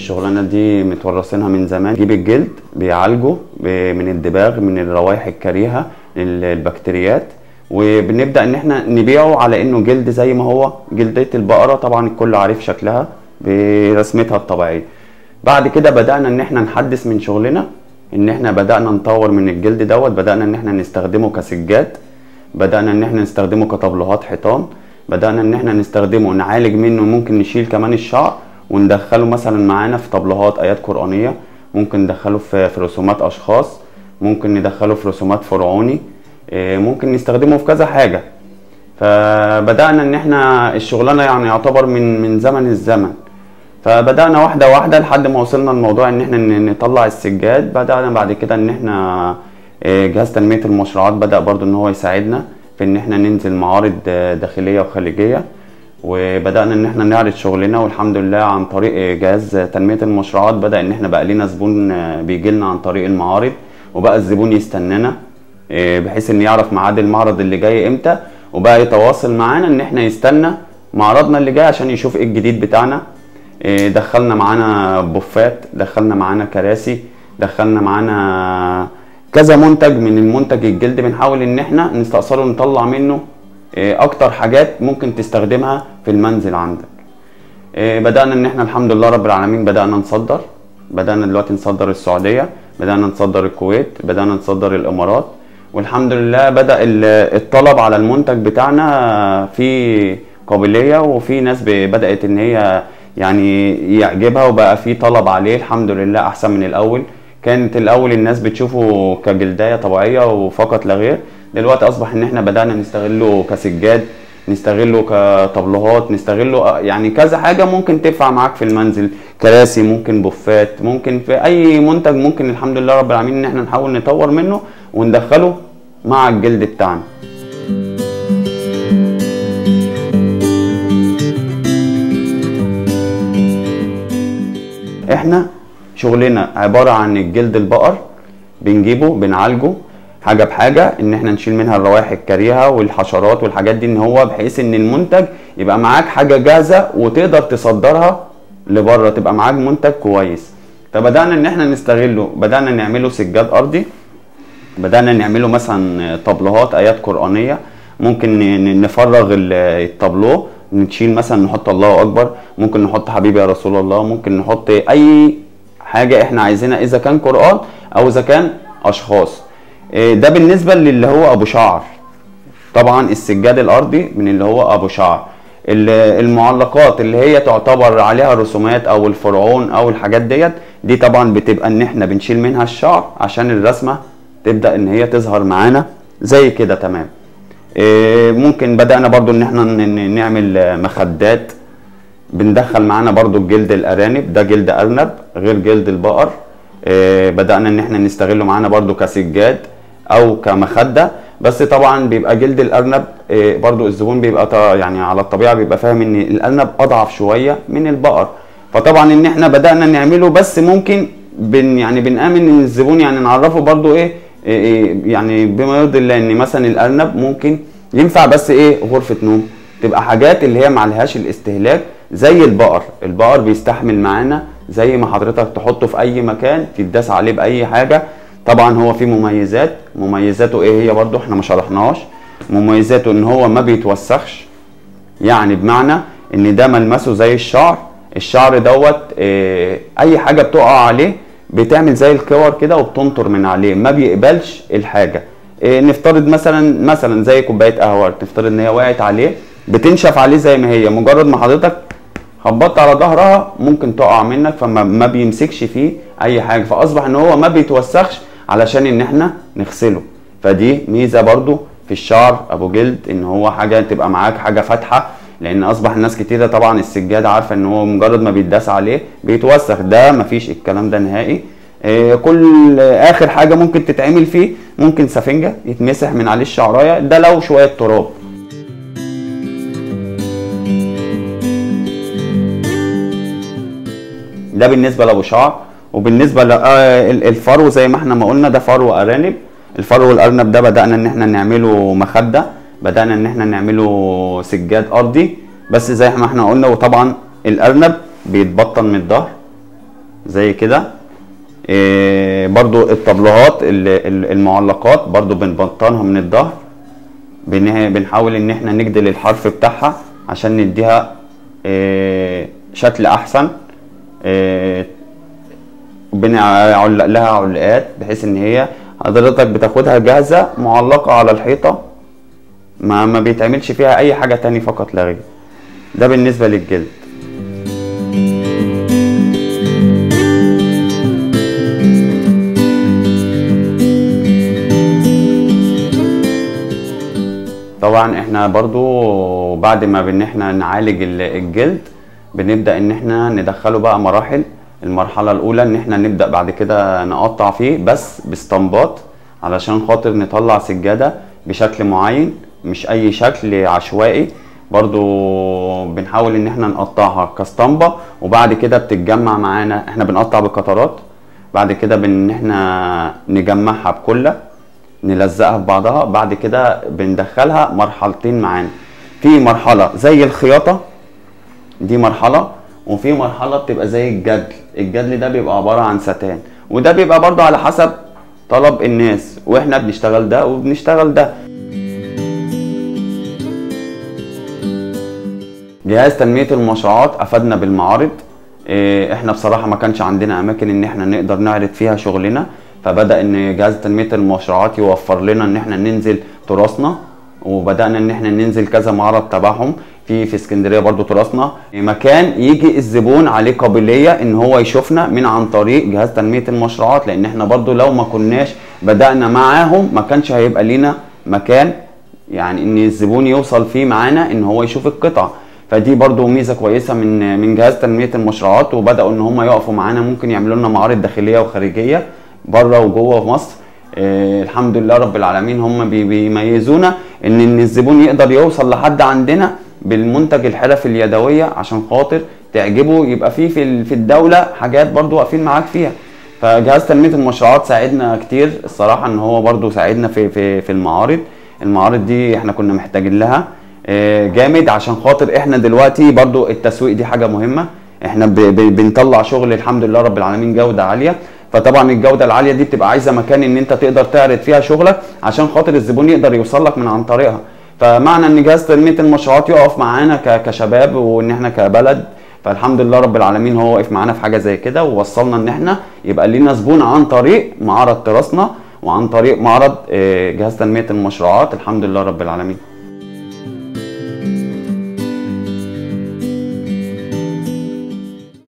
الشغلانه دي متورثينها من زمان جيب الجلد بيعالجه ب- من الدباغ من الروائح الكريهه ال- البكتيريات وبنبدا ان احنا نبيعه على انه جلد زي ما هو جلديه البقره طبعا الكل عارف شكلها برسمتها الطبيعيه بعد كده بدانا ان احنا نحدث من شغلنا ان احنا بدانا نطور من الجلد دوت بدانا ان احنا نستخدمه كسجاد بدانا ان احنا نستخدمه كطبلوهات حيطان بدانا ان احنا نستخدمه نعالج منه ممكن نشيل كمان الشعر وندخله مثلا معانا في طبلوهات ايات قرانيه ممكن ندخله في في رسومات اشخاص ممكن ندخله في رسومات فرعوني إيه، ممكن نستخدمه في كذا حاجه فبدانا ان احنا الشغلانه يعني يعتبر من من زمن الزمن فبدانا واحده واحده لحد ما وصلنا الموضوع ان احنا ن- نطلع السجاد بدانا بعد كده ان احنا آه، جهاز تنميه المشروعات بدا برضو ان هو يساعدنا في ان احنا ننزل معارض آه، داخليه وخارجيه وبدانا ان احنا نعرض شغلنا والحمد لله عن طريق آه، جهاز تنميه المشروعات بدا ان احنا بقى لنا زبون بيجي لنا عن طريق المعارض وبقى الزبون يستنانا آه، بحيث ان يعرف ميعاد المعرض اللي جاي امتى وبقى يتواصل معانا ان احنا يستنى معرضنا اللي جاي عشان يشوف ايه الجديد بتاعنا إيه، دخلنا معانا بوفات دخلنا معانا كراسي دخلنا معانا كذا منتج من المنتج الجلد بنحاول ان احنا نستأصله نطلع منه إيه، اكتر حاجات ممكن تستخدمها في المنزل عندك إيه، بدأنا ان احنا الحمد لله رب العالمين بدأنا نصدر بدأنا دلوقتي نصدر السعودية بدأنا نصدر الكويت بدأنا نصدر الامارات والحمد لله بدأ ال- الطلب على المنتج بتاعنا في قابلية وفي ناس ب- بدأت ان هي يعني يعجبها وبقى في طلب عليه الحمد لله احسن من الاول كانت الاول الناس بتشوفه كجلدايه طبيعيه وفقط لا غير دلوقتي اصبح ان احنا بدانا نستغله كسجاد نستغله كطبلوهات نستغله يعني كذا حاجه ممكن تنفع معاك في المنزل كراسي ممكن بوفات ممكن في اي منتج ممكن الحمد لله رب العالمين ان احنا نحاول نطور منه وندخله مع الجلد بتاعنا احنا شغلنا عبارة عن الجلد البقر بنجيبه بنعالجه حاجة بحاجة ان احنا نشيل منها الروائح الكريهة والحشرات والحاجات دي ان هو بحيث ان المنتج يبقى معاك حاجة جاهزة وتقدر تصدرها لبره تبقى معاك منتج كويس فبدأنا ان احنا نستغله بدأنا نعمله سجاد ارضي بدأنا نعمله مثلا طبلوهات آيات قرآنية ممكن ن- ن- نفرغ ال- الطابلوه نشيل مثلا نحط الله أكبر ممكن نحط حبيبي يا رسول الله ممكن نحط أي حاجة إحنا عايزينها إذا كان قرآن أو إذا كان أشخاص إيه ده بالنسبة للي هو أبو شعر طبعا السجاد الارضي من اللي هو ابو شعر ال- المعلقات اللي هي تعتبر عليها رسومات او الفرعون او الحاجات ديت دي طبعا بتبقى ان احنا بنشيل منها الشعر عشان الرسمه تبدا ان هي تظهر معانا زي كده تمام إيه، ممكن بدانا برضو ان احنا ن- ن- نعمل آه، مخدات بندخل معانا برضو الجلد الارانب ده جلد ارنب غير جلد البقر آه، بدأنا ان احنا نستغله معانا برضو كسجاد او كمخدة بس طبعا بيبقى جلد الارنب آه، برضو الزبون بيبقى طا- يعني على الطبيعة بيبقى فاهم ان الارنب اضعف شوية من البقر فطبعا ان احنا بدأنا نعمله بس ممكن بن يعني بنآمن ان الزبون يعني نعرفه برضو ايه إيه إيه يعني بما يرضي الله ان مثلا الارنب ممكن ينفع بس ايه غرفة نوم تبقى حاجات اللي هي معلهاش الاستهلاك زي البقر البقر بيستحمل معانا زي ما حضرتك تحطه في اي مكان تداس عليه باي حاجه طبعا هو فيه مميزات مميزاته ايه هي برضو احنا ما شرحناهاش مميزاته ان هو ما بيتوسخش يعني بمعنى ان ده ملمسه زي الشعر الشعر دوت اه اي حاجه بتقع عليه بتعمل زي الكور كده وبتنطر من عليه ما بيقبلش الحاجه اه نفترض مثلا مثلا زي كوبايه قهوه نفترض ان هي وقعت عليه بتنشف عليه زي ما هي مجرد ما حضرتك خبطت على ظهرها ممكن تقع منك فما ما بيمسكش فيه اي حاجه فاصبح ان هو ما بيتوسخش علشان ان احنا نغسله فدي ميزه برضو في الشعر ابو جلد ان هو حاجه تبقى معاك حاجه فاتحه لان اصبح الناس كتيره طبعا السجاد عارفه ان هو مجرد ما بيتداس عليه بيتوسخ ده مفيش الكلام ده نهائي إيه، كل اخر حاجه ممكن تتعمل فيه ممكن سفنجه يتمسح من عليه الشعرايه ده لو شويه تراب ده بالنسبه لابو شعر وبالنسبه للفرو زي ما احنا ما قلنا ده فرو ارانب الفرو الارنب ده بدانا ان احنا نعمله مخده بدانا ان احنا نعمله سجاد ارضي بس زي ما احنا قلنا وطبعا الارنب بيتبطن من الظهر زي كده إيه برضو الطبلوهات ال- ال- المعلقات برضو بنبطنها من الظهر بن- بنحاول ان احنا نجدل الحرف بتاعها عشان نديها إيه شكل احسن إيه بنعلق لها علقات بحيث ان هي حضرتك بتاخدها جاهزة معلقة على الحيطة ما ما بيتعملش فيها اي حاجة تاني فقط لا غير ده بالنسبة للجلد طبعا احنا برضو بعد ما بان احنا نعالج ال- الجلد بنبدأ ان احنا ندخله بقى مراحل المرحلة الاولى ان احنا نبدأ بعد كده نقطع فيه بس باسطمبات علشان خاطر نطلع سجادة بشكل معين مش اي شكل عشوائي برضو بنحاول ان احنا نقطعها كاسطمبة وبعد كده بتتجمع معانا احنا بنقطع بقطرات بعد كده بان احنا نجمعها بكله نلزقها في بعضها بعد كده بندخلها مرحلتين معانا في مرحلة زي الخياطة دي مرحلة وفي مرحلة بتبقى زي الجدل الجدل ده بيبقى عبارة عن ستان وده بيبقى برضو على حسب طلب الناس واحنا بنشتغل ده وبنشتغل ده جهاز تنمية المشروعات افادنا بالمعارض إيه، احنا بصراحة ما كانش عندنا اماكن ان احنا نقدر نعرض فيها شغلنا فبدأ ان جهاز تنمية المشروعات يوفر لنا ان احنا ننزل تراثنا وبدأنا ان احنا ننزل كذا معرض تبعهم في في اسكندرية برضو تراثنا مكان يجي الزبون عليه قابلية ان هو يشوفنا من عن طريق جهاز تنمية المشروعات لان احنا برضو لو ما كناش بدأنا معاهم ما كانش هيبقى لينا مكان يعني ان الزبون يوصل فيه معانا ان هو يشوف القطع فدي برضو ميزه كويسه من من جهاز تنميه المشروعات وبداوا ان هم يقفوا معانا ممكن يعملوا لنا معارض داخليه وخارجيه بره وجوه في مصر آه الحمد لله رب العالمين هم بي- بيميزونا ان ان الزبون يقدر يوصل لحد عندنا بالمنتج الحرف اليدويه عشان خاطر تعجبه يبقى فيه في ال- في الدوله حاجات برضو واقفين معاك فيها فجهاز تنميه المشروعات ساعدنا كتير الصراحه ان هو برضو ساعدنا في في في المعارض المعارض دي احنا كنا محتاجين لها آه، جامد عشان خاطر احنا دلوقتي برضو التسويق دي حاجه مهمه احنا ب- ب- بنطلع شغل الحمد لله رب العالمين جوده عاليه فطبعا الجوده العاليه دي بتبقى عايزه مكان ان انت تقدر تعرض فيها شغلك عشان خاطر الزبون يقدر يوصل لك من عن طريقها فمعنى ان جهاز تنميه المشروعات يقف معانا ك- كشباب وان احنا كبلد فالحمد لله رب العالمين هو واقف معانا في حاجه زي كده ووصلنا ان احنا يبقى لينا زبون عن طريق معرض تراثنا وعن طريق معرض آه، جهاز تنميه المشروعات الحمد لله رب العالمين